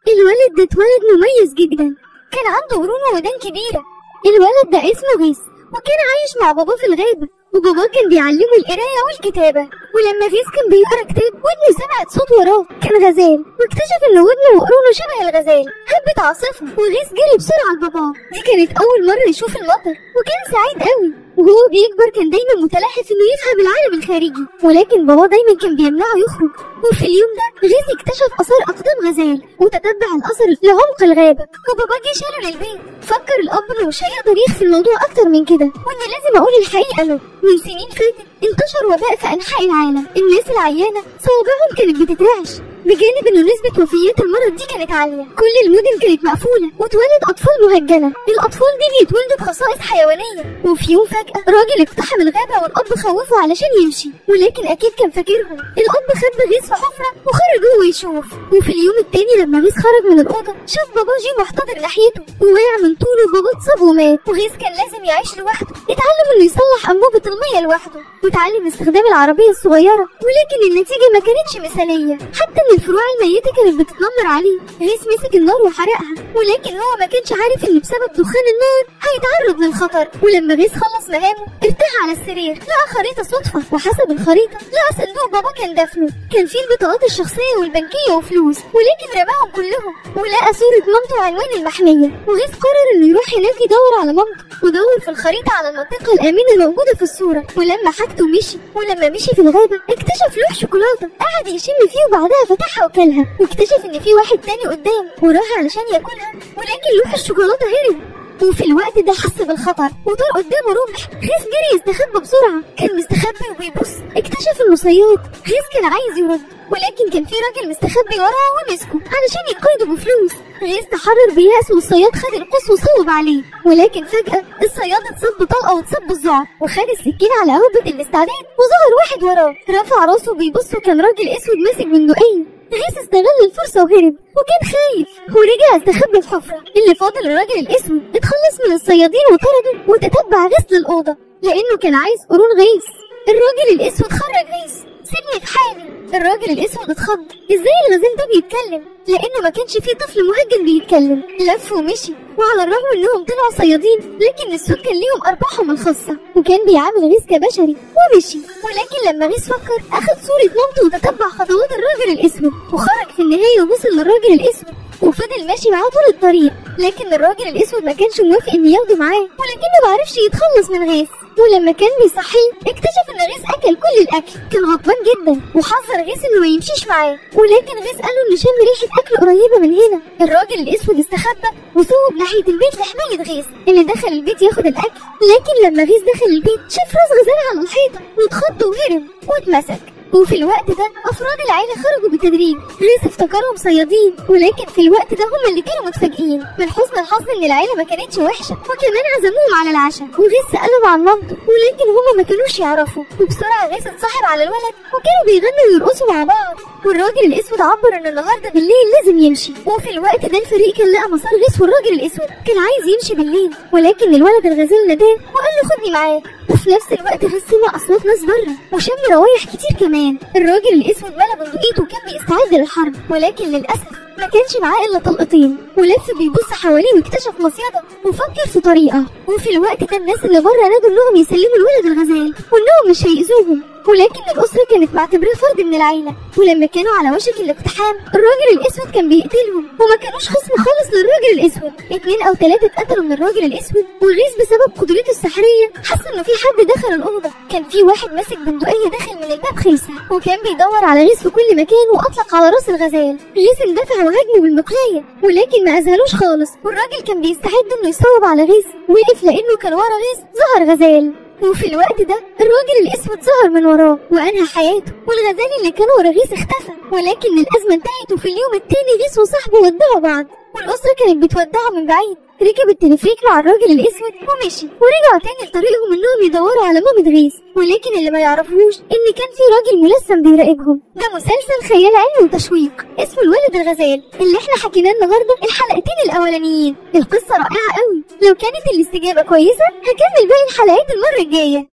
الولد ده اتولد مميز جدا كان عنده قرون ودان كبيرة الولد ده اسمه غيث وكان عايش مع باباه في الغابة وباباه كان بيعلمه القراية والكتابة ولما غيث كان بيقرا كتاب ودنه سمعت صوت وراه كان غزال واكتشف ان ودنه وقرونه شبه الغزال هبت عاصفة وغيث جري بسرعة لباباه دي كانت أول مرة يشوف المطر وكان سعيد قوي وهو بيكبر كان دايما متلهف انه يفهم العالم الخارجي ولكن باباه دايما كان بيمنعه يخرج وفي اليوم ده غيث اكتشف اثار اقدام غزال وتتبع الاثر لعمق الغابه وبابا جه شاله للبيت فكر الاب انه مش هيقدر يخفي الموضوع اكتر من كده وان لازم اقول الحقيقه له من سنين فاتت انتشر وباء في انحاء العالم الناس العيانه صوابعهم كانت بتترعش بجانب انه نسبة وفيات المرض دي كانت عالية كل المدن كانت مقفولة واتولد اطفال مهجنة الاطفال دي بيتولدوا بخصائص حيوانية وفي يوم فجأة راجل اقتحم الغابة والاب خوفه علشان يمشي ولكن اكيد كان فاكرهم الاب خد غيث في حفرة وخرج هو يشوف وفي اليوم التاني لما غيث خرج من الأوضة شاف بابا جي محتضر ناحيته ووقع من طوله وبابا اتصاب ومات وغيث كان لازم يعيش لوحده اتعلم انه يصلح انبوبة المية لوحده واتعلم استخدام العربية الصغيرة ولكن النتيجة ما كانتش مثالية حتى ان الفروع الميتة كانت بتتنمر عليه غيث مسك النار وحرقها ولكن هو ما كانش عارف ان بسبب دخان النار هيتعرض للخطر ولما غيث خلص مهامه ارتاح على السرير لقى خريطة صدفة وحسب الخريطة لقى صندوق بابا كان دفنه كان فيه البطاقات الشخصية والبنكية وفلوس ولكن رماهم كلهم ولقى صورة مامته وعنوان المحمية وغيث قرر انه يروح هناك يدور على مامته ودور في الخريطة على المنطقة الآمنة الموجودة في الصورة ولما حاجته مشي ولما مشي في الغابة اكتشف لوح شوكولاتة قعد يشم فيه وبعدها فتحها وكلها واكتشف ان في واحد تاني قدامه وراح علشان ياكلها ولكن لوح الشوكولاتة هرب وفي الوقت ده حس بالخطر وطار قدامه رمح غيث جري يستخبى بسرعة كان مستخبي وبيبص اكتشف انه صياد غيث كان عايز يرد ولكن كان في راجل مستخبي وراه ومسكه علشان يقيده بفلوس غيث تحرر بيأس والصياد خد القوس وصوب عليه ولكن فجأة الصياد اتصاب بطلقة واتصاب بالذعر وخد السكين على عقبة الاستعداد وظهر واحد وراه رفع راسه بيبص وكان راجل اسود ماسك بندقية غيث استغل الفرصة وهرب وكان خايف ورجع استخبى في حفرة اللي فاضل الراجل الاسود اتخلص من الصيادين وطرده وتتبع غيث للأوضة لأنه كان عايز قرون غيث الراجل الاسود خرج غيث سيبني في حالي الراجل الاسود اتخض ازاي الغزال ده بيتكلم لانه ما كانش فيه طفل مهجن بيتكلم لف ومشي وعلى الرغم انهم طلعوا صيادين لكن السود كان ليهم ارباحهم الخاصه وكان بيعامل غيث كبشري ومشي ولكن لما غيث فكر اخد صوره مامته وتتبع خطوات الراجل الاسود وخرج في النهايه ووصل للراجل الاسود وفضل ماشي معاه طول الطريق لكن الراجل الاسود ما كانش موافق ان ياخده معاه ولكنه ما عرفش يتخلص من غيث ولما كان بيصحيه اكتشف ان غيث اكل كل الاكل كان غضبان جدا وحذر غيث انه ما يمشيش معاه ولكن غيث قال له انه شم ريحه اكل قريبه من هنا الراجل الاسود استخبى وصوب ناحيه البيت لحمايه غيث اللي دخل البيت ياخد الاكل لكن لما غيث دخل البيت شاف راس غزال على الحيطه واتخض وهرب واتمسك وفي الوقت ده افراد العيله خرجوا بالتدريج غيث افتكرهم صيادين ولكن في الوقت ده هم اللي كانوا متفاجئين من حسن الحظ ان العيله ما كانتش وحشه وكمان عزموهم على العشاء وغيث سالهم عن مامته ولكن هم ما كانوش يعرفوا وبسرعه غيث اتصاحب على الولد وكانوا بيغنوا ويرقصوا مع بعض والراجل الاسود عبر ان النهارده بالليل لازم يمشي وفي الوقت ده الفريق كان لقى مسار غيث والراجل الاسود كان عايز يمشي بالليل ولكن الولد الغزال ناداه وقال له خدني معاك وفي نفس الوقت غيث سمع اصوات ناس بره وشم روايح كتير كمان الراجل الاسود ملا بندقيته وكان بيستعد للحرب ولكن للاسف ما كانش معاه الا طلقتين ولف بيبص حواليه واكتشف مصيده وفكر في طريقه وفي الوقت ده الناس اللي بره نادوا انهم يسلموا الولد الغزال وانهم مش هيأذوهم ولكن الأسرة كانت معتبراه فرد من العيلة ولما كانوا على وشك الاقتحام الراجل الأسود كان بيقتلهم وما كانوش خصم خالص للراجل الأسود اتنين أو تلاتة اتقتلوا من الراجل الأسود وغيث بسبب قدرته السحرية حس إنه في حد دخل الأوضة كان في واحد ماسك بندقية داخل من الباب خلسة وكان بيدور على غيث في كل مكان وأطلق على راس الغزال غيث اندفع وهاجمه بالمقلاية ولكن ما أذهلوش خالص والراجل كان بيستعد إنه يصوب على غيث وقف لأنه كان ورا غيث ظهر غزال وفي الوقت ده الراجل الاسود ظهر من وراه وانهى حياته والغزال اللي كان ورا غيث اختفى ولكن الازمه انتهت وفي اليوم التاني غيث وصاحبه ودعوا بعض والاسره كانت بتودعه من بعيد ركب التلفريك مع الراجل الاسود ومشي ورجعوا تاني لطريقهم انهم يدوروا على مامة غيث ولكن اللي ما يعرفوش ان كان في راجل ملثم بيراقبهم ده مسلسل خيال علمي وتشويق اسمه الولد الغزال اللي احنا حكيناه النهارده الحلقتين الاولانيين القصه رائعه قوي لو كانت الاستجابه كويسه هكمل باقي الحلقات المره الجايه